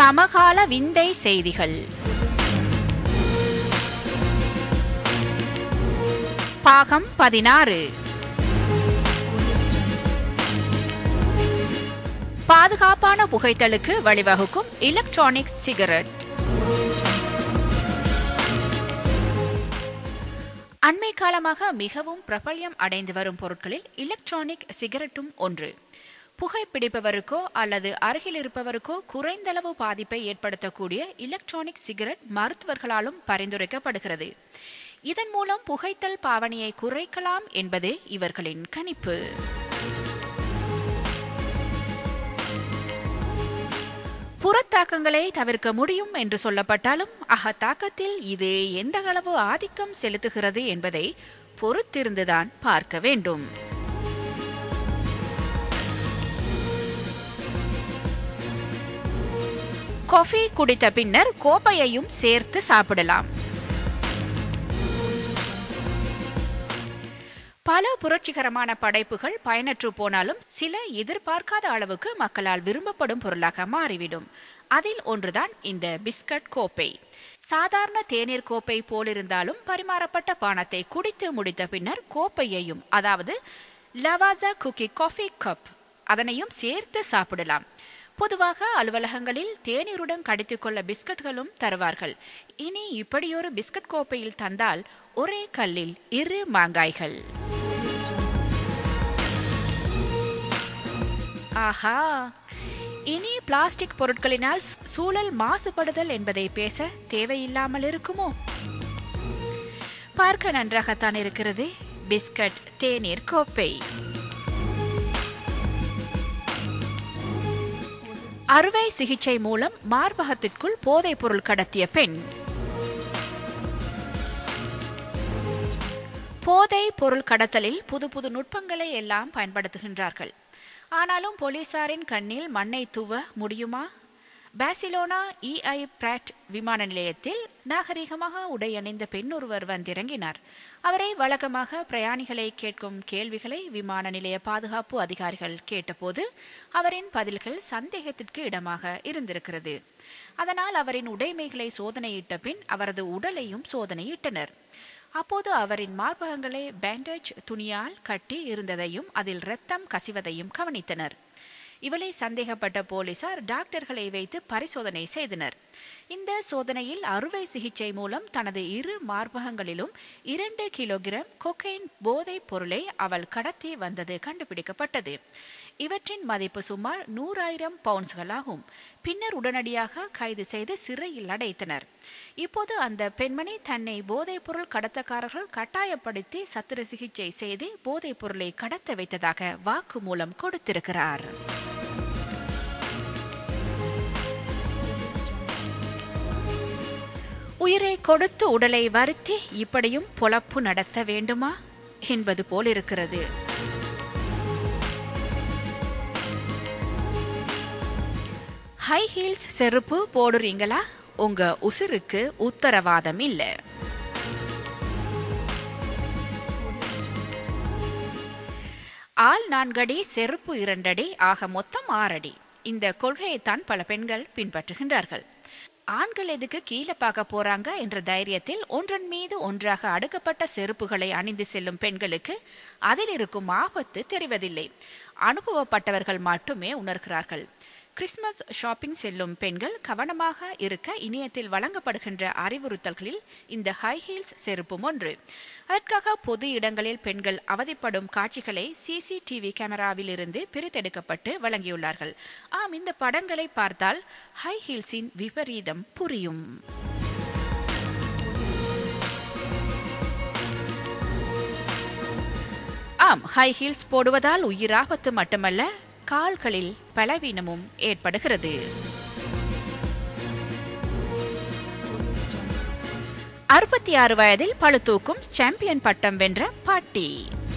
சமகால விந்தை செய்திகள் பாகம் பதினாறு பாதுகாப்பான புகைத்தலுக்கு வழிவகுக்கும் எலக்ட்ரானிக் சிகரெட் அண்மை காலமாக மிகவும் பிரபல்யம் அடைந்து வரும் பொருட்களில் எலக்ட்ரானிக் சிகரெட்டும் ஒன்று புகைப்பிடிப்பவருக்கோ அல்லது அருகில் இருப்பவருக்கோ குறைந்தளவு பாதிப்பை ஏற்படுத்தக்கூடிய எலக்ட்ரானிக் சிகரெட் மருத்துவர்களாலும் பரிந்துரைக்கப்படுகிறது இதன் மூலம் புகைத்தல் பாவனையை குறைக்கலாம் என்பதே இவர்களின் கணிப்பு புறத்தாக்கங்களை தவிர்க்க முடியும் என்று சொல்லப்பட்டாலும் அகத்தாக்கத்தில் இது எந்த அளவு ஆதிக்கம் செலுத்துகிறது என்பதை பொறுத்திருந்துதான் பார்க்க வேண்டும் காஃபி குடித்த பின்னர் கோப்பையையும் சேர்த்து சாப்பிடலாம் பல புரட்சிகரமான படைப்புகள் பயனற்று போனாலும் சில எதிர்பார்க்காத அளவுக்கு மக்களால் விரும்பப்படும் பொருளாக மாறிவிடும் அதில் ஒன்றுதான் இந்த பிஸ்கட் கோப்பை சாதாரண தேநீர் கோப்பை போலிருந்தாலும் பரிமாறப்பட்ட பானத்தை குடித்து முடித்த பின்னர் கோப்பையையும் அதாவது லவாசா குக்கி காஃபி கப் அதனையும் சேர்த்து சாப்பிடலாம் பொதுவாக அலுவலகங்களில் தேநீருடன் கடித்துக்கொள்ள பிஸ்கட்களும் தருவார்கள் இனி இப்படியொரு பிஸ்கட் கோப்பையில் தந்தால் ஒரே கல்லில் இரு மாங்காய்கள் ஆஹா இனி பிளாஸ்டிக் பொருட்களினால் சூழல் மாசுபடுதல் என்பதை பேச தேவையில்லாமல் இருக்குமோ பார்க்க நன்றாகத்தான் இருக்கிறது பிஸ்கட் தேநீர் கோப்பை அறுவை சிகிச்சை மூலம் மார்பகத்திற்குள் போதைப் பொருள் கடத்திய பெண் போதை பொருள் கடத்தலில் புது புது நுட்பங்களை எல்லாம் பயன்படுத்துகின்றார்கள் ஆனாலும் போலீசாரின் கண்ணில் மண்ணை தூவ முடியுமா பாசிலோனா இஐ பிராட் விமான நிலையத்தில் நாகரிகமாக உடையணிந்த பெண் ஒருவர் வந்திறங்கினார் அவரை வழக்கமாக பிரயாணிகளை கேட்கும் கேள்விகளை விமான நிலைய பாதுகாப்பு அதிகாரிகள் கேட்டபோது அவரின் பதில்கள் சந்தேகத்திற்கு இடமாக இருந்திருக்கிறது அதனால் அவரின் உடைமைகளை சோதனையிட்ட பின் அவரது உடலையும் சோதனையிட்டனர் அப்போது அவரின் மார்பகங்களை பேண்டேஜ் துணியால் கட்டி இருந்ததையும் அதில் இரத்தம் கசிவதையும் கவனித்தனர் இவளை சந்தேகப்பட்ட போலீசார் டாக்டர்களை வைத்து பரிசோதனை செய்தனர் இந்த சோதனையில் அறுவை சிகிச்சை மூலம் தனது இரு மார்பகங்களிலும் இரண்டு கிலோகிராம் கொக்கைன் போதைப் பொருளை அவள் கடத்தி வந்தது கண்டுபிடிக்கப்பட்டது இவற்றின் மதிப்பு சுமார் நூறாயிரம் பவுண்ட்ஸ்கள் ஆகும் பின்னர் உடனடியாக கைது செய்து சிறையில் அடைத்தனர் இப்போது அந்த பெண்மணி தன்னை போதைப் பொருள் கடத்தக்காரர்கள் கட்டாயப்படுத்தி சத்திர சிகிச்சை செய்து போதைப் பொருளை கடத்த வைத்ததாக வாக்குமூலம் கொடுத்திருக்கிறார் உயிரை கொடுத்து உடலை வருத்தி இப்படியும் பொழப்பு நடத்த வேண்டுமா என்பது போல் இருக்கிறது ஹை ஹீல்ஸ் செருப்பு போடுறீங்களா உங்க உசுருக்கு உத்தரவாதம் இல்லை ஆள் நான்கடி செருப்பு இரண்டடி ஆக மொத்தம் ஆறடி இந்த கொள்கையைத்தான் பல பெண்கள் பின்பற்றுகின்றார்கள் ஆண்கள் எதுக்கு கீழே பார்க்க போறாங்க என்ற தைரியத்தில் ஒன்றன் மீது ஒன்றாக அடுக்கப்பட்ட செருப்புகளை அணிந்து செல்லும் பெண்களுக்கு அதில் இருக்கும் ஆபத்து தெரிவதில்லை அனுபவப்பட்டவர்கள் மட்டுமே உணர்கிறார்கள் கிறிஸ்மஸ் ஷாப்பிங் செல்லும் பெண்கள் கவனமாக இருக்க இணையத்தில் வழங்கப்படுகின்ற அறிவுறுத்தல்களில் இந்த ஹை ஹீல்ஸ் செருப்பும் ஒன்று அதற்காக பொது இடங்களில் பெண்கள் அவதிப்படும் காட்சிகளை சிசிடிவி கேமராவில் இருந்து பிரித்தெடுக்கப்பட்டு வழங்கியுள்ளார்கள் ஆம் இந்த படங்களை பார்த்தால் ஹை ஹீல்ஸின் விபரீதம் புரியும் ஆம் ஹை ஹீல்ஸ் போடுவதால் உயிராபத்து மட்டுமல்ல கால்களில் பலவீனமும் ஏற்படுகிறது அறுபத்தி ஆறு வயதில் பளுதூக்கும் சாம்பியன் பட்டம் வென்ற பாட்டி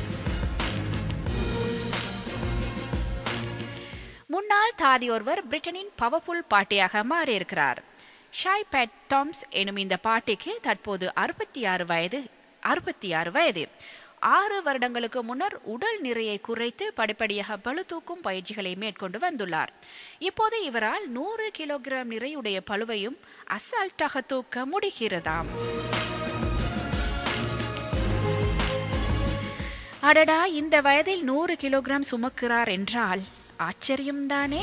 முன்னாள் தாதி ஒருவர் பிரிட்டனின் பவர்ஃபுல் பாட்டியாக மாறியிருக்கிறார் ஷாய் பேட் டாம்ஸ் எனும் இந்த பாட்டிக்கு தற்போது அறுபத்தி ஆறு வயது அறுபத்தி ஆறு வயது ஆறு வருடங்களுக்கு முன்னர் உடல் நிறையை குறைத்து படிப்படியாக பளு தூக்கும் பயிற்சிகளை மேற்கொண்டு வந்துள்ளார் இப்போது இவரால் நூறு கிலோகிராம் நிறையுடைய பளுவையும் அசால்ட்டாக தூக்க முடிகிறதாம் அடடா இந்த வயதில் நூறு கிலோகிராம் சுமக்கிறார் என்றால் ஆச்சரியம்தானே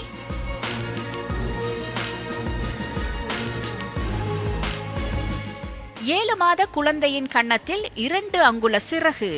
ஏழு மாத குழந்தையின் கன்னத்தில் இரண்டு அங்குல சிறகு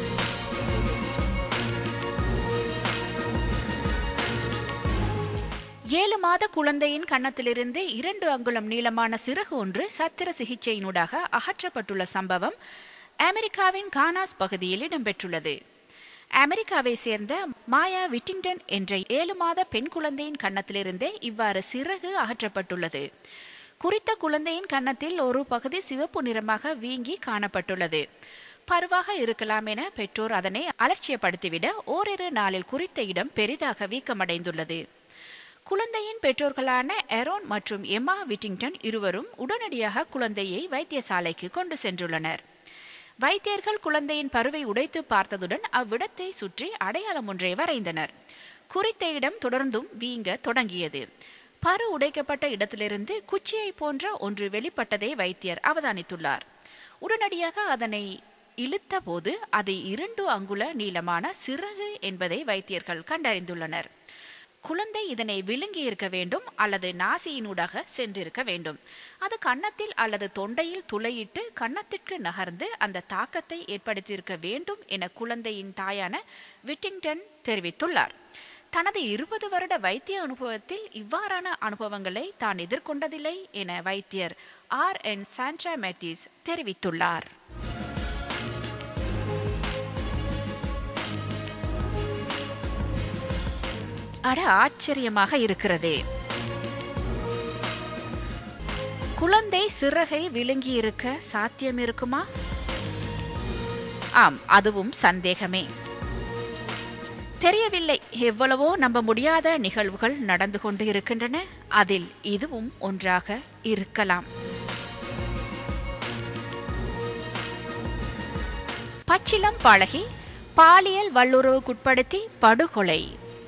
ஏழு மாத குழந்தையின் கன்னத்திலிருந்து இரண்டு அங்குலம் நீளமான சிறகு ஒன்று சத்திர சிகிச்சையினூடாக அகற்றப்பட்டுள்ள சம்பவம் அமெரிக்காவின் கானாஸ் பகுதியில் இடம்பெற்றுள்ளது அமெரிக்காவை சேர்ந்த மாயா விட்டிங்டன் என்ற ஏழு மாத பெண் குழந்தையின் கன்னத்திலிருந்தே இவ்வாறு சிறகு அகற்றப்பட்டுள்ளது குறித்த குழந்தையின் கன்னத்தில் ஒரு பகுதி சிவப்பு நிறமாக வீங்கி காணப்பட்டுள்ளது பருவாக இருக்கலாம் என பெற்றோர் அதனை அலட்சியப்படுத்திவிட ஓரிரு நாளில் குறித்த இடம் பெரிதாக வீக்கமடைந்துள்ளது குழந்தையின் பெற்றோர்களான எரோன் மற்றும் எம்மா விட்டிங்டன் இருவரும் உடனடியாக குழந்தையை வைத்தியசாலைக்கு கொண்டு சென்றுள்ளனர் வைத்தியர்கள் குழந்தையின் பருவை உடைத்து பார்த்ததுடன் அவ்விடத்தை சுற்றி அடையாளம் ஒன்றை வரைந்தனர் குறித்த இடம் தொடர்ந்தும் வீங்க தொடங்கியது பரு உடைக்கப்பட்ட இடத்திலிருந்து குச்சியை போன்ற ஒன்று வெளிப்பட்டதை வைத்தியர் அவதானித்துள்ளார் உடனடியாக அதனை இழுத்த போது அது இரண்டு அங்குல நீளமான சிறகு என்பதை வைத்தியர்கள் கண்டறிந்துள்ளனர் குழந்தை இதனை விழுங்கி இருக்க வேண்டும் அல்லது நாசியினூடாக சென்றிருக்க வேண்டும் அது கன்னத்தில் அல்லது தொண்டையில் துளையிட்டு கன்னத்திற்கு நகர்ந்து அந்த தாக்கத்தை ஏற்படுத்தியிருக்க வேண்டும் என குழந்தையின் தாயான விட்டிங்டன் தெரிவித்துள்ளார் தனது இருபது வருட வைத்திய அனுபவத்தில் இவ்வாறான அனுபவங்களை தான் எதிர்கொண்டதில்லை என வைத்தியர் ஆர் என் சாண்ட்ரா மேத்யூஸ் தெரிவித்துள்ளார் அட ஆச்சரியமாக இருக்கிறதே குழந்தை சிறகை விழுங்கி இருக்க சாத்தியம் இருக்குமா ஆம் அதுவும் சந்தேகமே தெரியவில்லை எவ்வளவோ நம்ப முடியாத நிகழ்வுகள் நடந்து கொண்டு இருக்கின்றன அதில் இதுவும் ஒன்றாக இருக்கலாம் பச்சிலம் பழகி பாலியல் வல்லுறவுக்குட்படுத்தி படுகொலை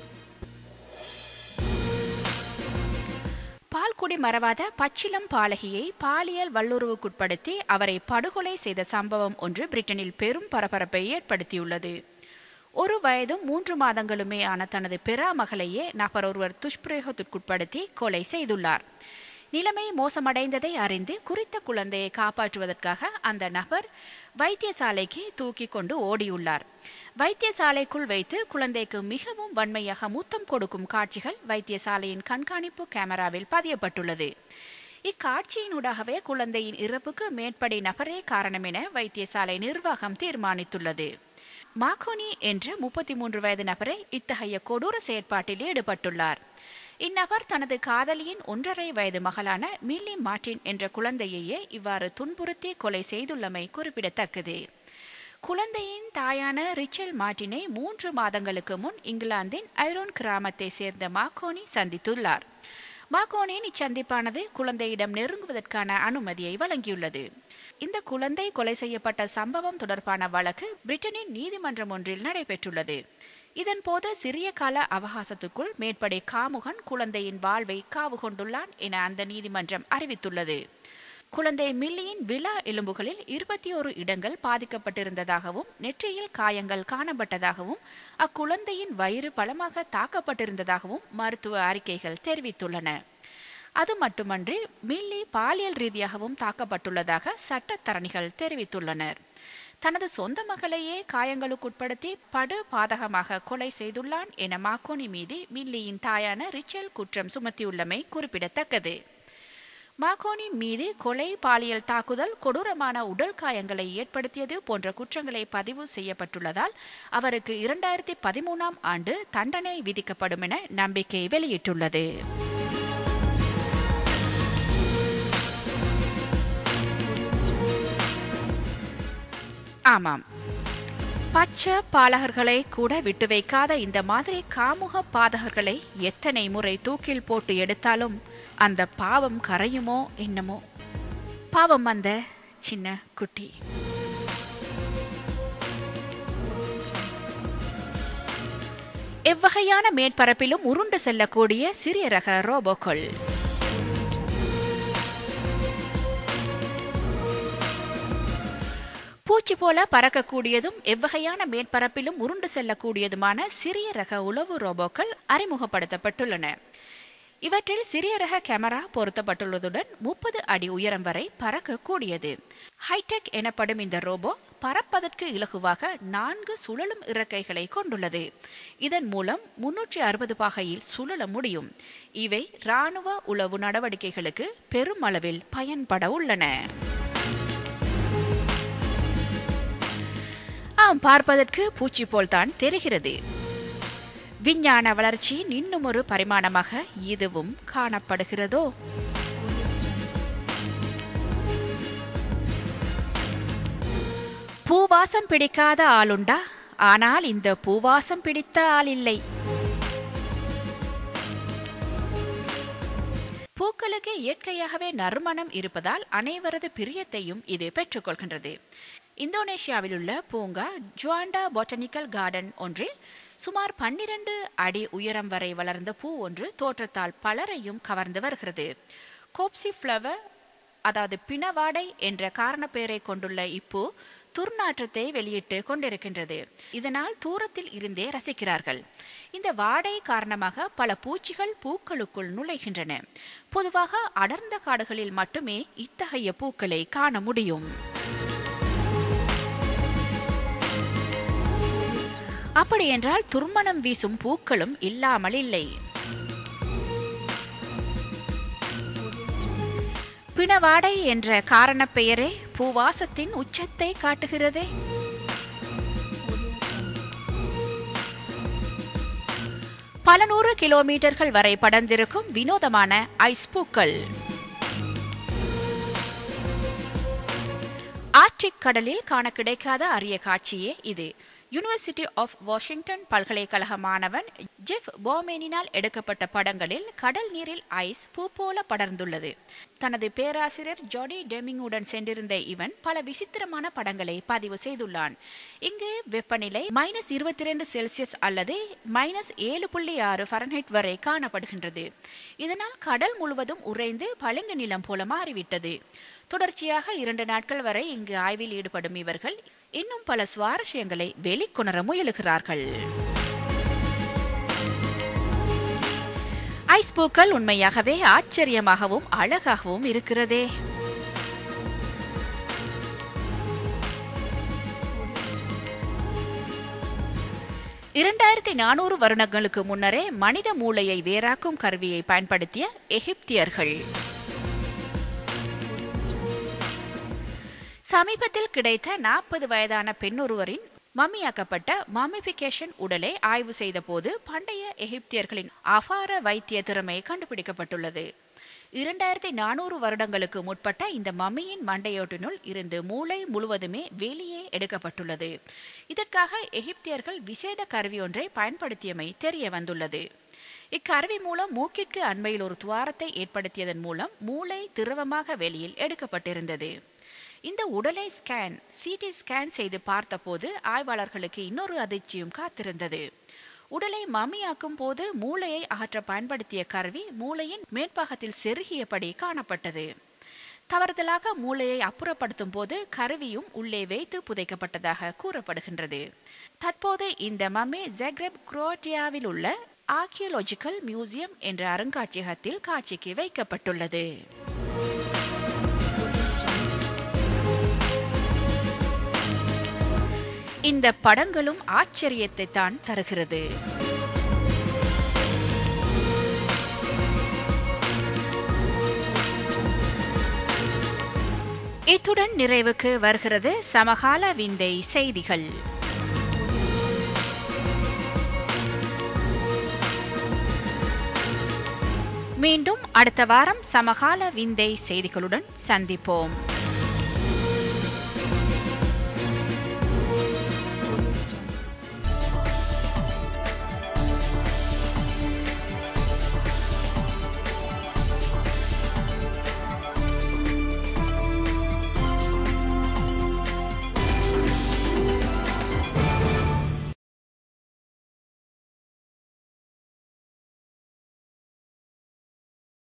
பால்குடி மறவாத பச்சிலம் பாலகியை பாலியல் வல்லுறவுக்குட்படுத்தி அவரை படுகொலை செய்த சம்பவம் ஒன்று பிரிட்டனில் பெரும் பரபரப்பை ஏற்படுத்தியுள்ளது ஒரு வயதும் மூன்று மாதங்களுமே ஆன தனது பெறா மகளையே நபர் ஒருவர் துஷ்பிரயோகத்திற்குட்படுத்தி கொலை செய்துள்ளார் நிலைமை மோசமடைந்ததை அறிந்து குறித்த குழந்தையை காப்பாற்றுவதற்காக அந்த நபர் வைத்தியசாலைக்கு தூக்கி கொண்டு ஓடியுள்ளார் வைத்தியசாலைக்குள் வைத்து குழந்தைக்கு மிகவும் வன்மையாக முத்தம் கொடுக்கும் காட்சிகள் வைத்தியசாலையின் கண்காணிப்பு கேமராவில் பதியப்பட்டுள்ளது இக்காட்சியினூடாகவே குழந்தையின் இறப்புக்கு மேற்படி நபரே காரணம் என வைத்தியசாலை நிர்வாகம் தீர்மானித்துள்ளது மாகோனி என்ற முப்பத்தி மூன்று வயது நபரே இத்தகைய கொடூர செயற்பாட்டில் ஈடுபட்டுள்ளார் இந்நபர் தனது காதலியின் ஒன்றரை வயது மகளான மில்லி மார்டின் என்ற குழந்தையையே இவ்வாறு துன்புறுத்தி கொலை செய்துள்ளமை குறிப்பிடத்தக்கது குழந்தையின் தாயான ரிச்சல் மார்டினை மூன்று மாதங்களுக்கு முன் இங்கிலாந்தின் ஐரோன் கிராமத்தை சேர்ந்த மாக்கோனி சந்தித்துள்ளார் மாகோனின் இச்சந்திப்பானது குழந்தையிடம் நெருங்குவதற்கான அனுமதியை வழங்கியுள்ளது இந்த குழந்தை கொலை செய்யப்பட்ட சம்பவம் தொடர்பான வழக்கு பிரிட்டனின் நீதிமன்றம் ஒன்றில் நடைபெற்றுள்ளது இதன்போது சிறிய கால அவகாசத்துக்குள் மேற்படி காமுகன் குழந்தையின் வாழ்வை காவு கொண்டுள்ளான் என அந்த நீதிமன்றம் அறிவித்துள்ளது குழந்தை மில்லியின் விழா எலும்புகளில் இருபத்தி ஒரு இடங்கள் பாதிக்கப்பட்டிருந்ததாகவும் நெற்றியில் காயங்கள் காணப்பட்டதாகவும் அக்குழந்தையின் வயிறு பலமாக தாக்கப்பட்டிருந்ததாகவும் மருத்துவ அறிக்கைகள் தெரிவித்துள்ளன அது மட்டுமன்றி மில்லி பாலியல் ரீதியாகவும் தாக்கப்பட்டுள்ளதாக சட்டத்தரணிகள் தெரிவித்துள்ளனர் தனது சொந்த மகளையே காயங்களுக்குட்படுத்தி படு பாதகமாக கொலை செய்துள்ளான் என மாக்கோனி மீது மில்லியின் தாயான ரிச்சல் குற்றம் சுமத்தியுள்ளமை குறிப்பிடத்தக்கது மாகோனி மீது கொலை பாலியல் தாக்குதல் கொடூரமான உடல் காயங்களை ஏற்படுத்தியது போன்ற குற்றங்களை பதிவு செய்யப்பட்டுள்ளதால் அவருக்கு இரண்டாயிரத்தி பதிமூணாம் ஆண்டு தண்டனை விதிக்கப்படும் என நம்பிக்கை வெளியிட்டுள்ளது ஆமாம் பச்சை பாலகர்களை கூட விட்டு வைக்காத இந்த மாதிரி காமுக பாதகர்களை எத்தனை முறை தூக்கில் போட்டு எடுத்தாலும் அந்த பாவம் கரையுமோ என்னமோ பாவம் அந்த சின்ன குட்டி எவ்வகையான மேற்பரப்பிலும் உருண்டு செல்லக்கூடிய சிறிய ரக ரோபோக்கள் பூச்சி போல பறக்கக்கூடியதும் எவ்வகையான மேற்பரப்பிலும் உருண்டு செல்லக்கூடியதுமான சிறிய ரக உளவு ரோபோக்கள் அறிமுகப்படுத்தப்பட்டுள்ளன இவற்றில் சிறிய ரக கேமரா பொருத்தப்பட்டுள்ளதுடன் முப்பது அடி உயரம் வரை பறக்கக்கூடியது ஹைடெக் எனப்படும் இந்த ரோபோ பறப்பதற்கு இலகுவாக நான்கு சுழலும் இறக்கைகளை கொண்டுள்ளது இதன் மூலம் முன்னூற்றி அறுபது பாகையில் சுழல முடியும் இவை இராணுவ உளவு நடவடிக்கைகளுக்கு பெரும் அளவில் பயன்பட உள்ளன ஆம் பார்ப்பதற்கு பூச்சி போல்தான் தெரிகிறது விஞ்ஞான வளர்ச்சியின் இன்னும் ஒரு பரிமாணமாக இதுவும் காணப்படுகிறதோ பூவாசம் பிடிக்காத ஆளுண்டா ஆனால் இந்த பூவாசம் பிடித்த ஆள் இல்லை பூக்களுக்கு இயற்கையாகவே நறுமணம் இருப்பதால் அனைவரது பிரியத்தையும் இது பெற்றுக்கொள்கின்றது இந்தோனேஷியாவில் உள்ள பூங்கா ஜுவாண்டா பொட்டனிக்கல் கார்டன் ஒன்றில் சுமார் பன்னிரண்டு அடி உயரம் வரை வளர்ந்த பூ ஒன்று தோற்றத்தால் பலரையும் கவர்ந்து வருகிறது கோப்சி ஃப்ளவர் அதாவது பிணவாடை என்ற காரணப்பெயரை கொண்டுள்ள இப்பூ துர்நாற்றத்தை வெளியிட்டு கொண்டிருக்கின்றது இதனால் தூரத்தில் இருந்தே ரசிக்கிறார்கள் இந்த வாடை காரணமாக பல பூச்சிகள் பூக்களுக்குள் நுழைகின்றன பொதுவாக அடர்ந்த காடுகளில் மட்டுமே இத்தகைய பூக்களை காண முடியும் அப்படியென்றால் துர்மணம் வீசும் பூக்களும் இல்லாமல் இல்லை பிணவாடை என்ற காரணப் பெயரே பூவாசத்தின் உச்சத்தை காட்டுகிறதே பல நூறு கிலோமீட்டர்கள் வரை படர்ந்திருக்கும் வினோதமான ஐஸ் பூக்கள் ஆர்டிக் கடலில் காண கிடைக்காத அரிய காட்சியே இது யுனிவர்சிட்டி ஆஃப் வாஷிங்டன் பல்கலைக்கழக மாணவன் ஜெஃப் போமேனினால் எடுக்கப்பட்ட படங்களில் கடல் நீரில் ஐஸ் பூ போல படர்ந்துள்ளது தனது பேராசிரியர் ஜாடி டெமிங்குடன் சென்றிருந்த இவன் பல விசித்திரமான படங்களை பதிவு செய்துள்ளான் இங்கு வெப்பநிலை மைனஸ் இருபத்தி ரெண்டு செல்சியஸ் அல்லது மைனஸ் ஏழு புள்ளி ஆறு ஃபரன்ஹைட் வரை காணப்படுகின்றது இதனால் கடல் முழுவதும் உறைந்து பளிங்கு நிலம் போல மாறிவிட்டது தொடர்ச்சியாக இரண்டு நாட்கள் வரை இங்கு ஆய்வில் ஈடுபடும் இவர்கள் இன்னும் பல சுவாரஸ்யங்களை வெளிக்கொணர முயலுகிறார்கள் ஐஸ் பூக்கள் உண்மையாகவே ஆச்சரியமாகவும் அழகாகவும் இருக்கிறதே இரண்டாயிரத்தி நானூறு வருடங்களுக்கு முன்னரே மனித மூளையை வேறாக்கும் கருவியை பயன்படுத்திய எகிப்தியர்கள் சமீபத்தில் கிடைத்த நாற்பது வயதான பெண்ணொருவரின் மம்மியாக்கப்பட்ட மம்மிபிகேஷன் உடலை ஆய்வு செய்த போது பண்டைய எகிப்தியர்களின் அபார வைத்திய திறமை கண்டுபிடிக்கப்பட்டுள்ளது இரண்டாயிரத்தி நானூறு வருடங்களுக்கு முற்பட்ட இந்த மம்மியின் மண்டையோட்டினுள் இருந்து மூளை முழுவதுமே வெளியே எடுக்கப்பட்டுள்ளது இதற்காக எகிப்தியர்கள் விசேட கருவி ஒன்றை பயன்படுத்தியமை தெரிய வந்துள்ளது இக்கருவி மூலம் மூக்கிற்கு அண்மையில் ஒரு துவாரத்தை ஏற்படுத்தியதன் மூலம் மூளை திரவமாக வெளியில் எடுக்கப்பட்டிருந்தது இந்த உடலை ஸ்கேன் சிடி ஸ்கேன் செய்து பார்த்தபோது ஆய்வாளர்களுக்கு இன்னொரு அதிர்ச்சியும் காத்திருந்தது உடலை மம்மியாக்கும் போது மூளையை அகற்ற பயன்படுத்திய கருவி மூளையின் மேற்பாகத்தில் செருகியபடி காணப்பட்டது தவறுதலாக மூளையை அப்புறப்படுத்தும் போது கருவியும் உள்ளே வைத்து புதைக்கப்பட்டதாக கூறப்படுகின்றது தற்போது இந்த மம்மி ஜெக்ரெப் குரோட்டியாவில் உள்ள ஆர்கியோலஜிக்கல் மியூசியம் என்ற அருங்காட்சியகத்தில் காட்சிக்கு வைக்கப்பட்டுள்ளது இந்த படங்களும் ஆச்சரியத்தை தான் தருகிறது இத்துடன் நிறைவுக்கு வருகிறது சமகால விந்தை செய்திகள் மீண்டும் அடுத்த வாரம் சமகால விந்தை செய்திகளுடன் சந்திப்போம்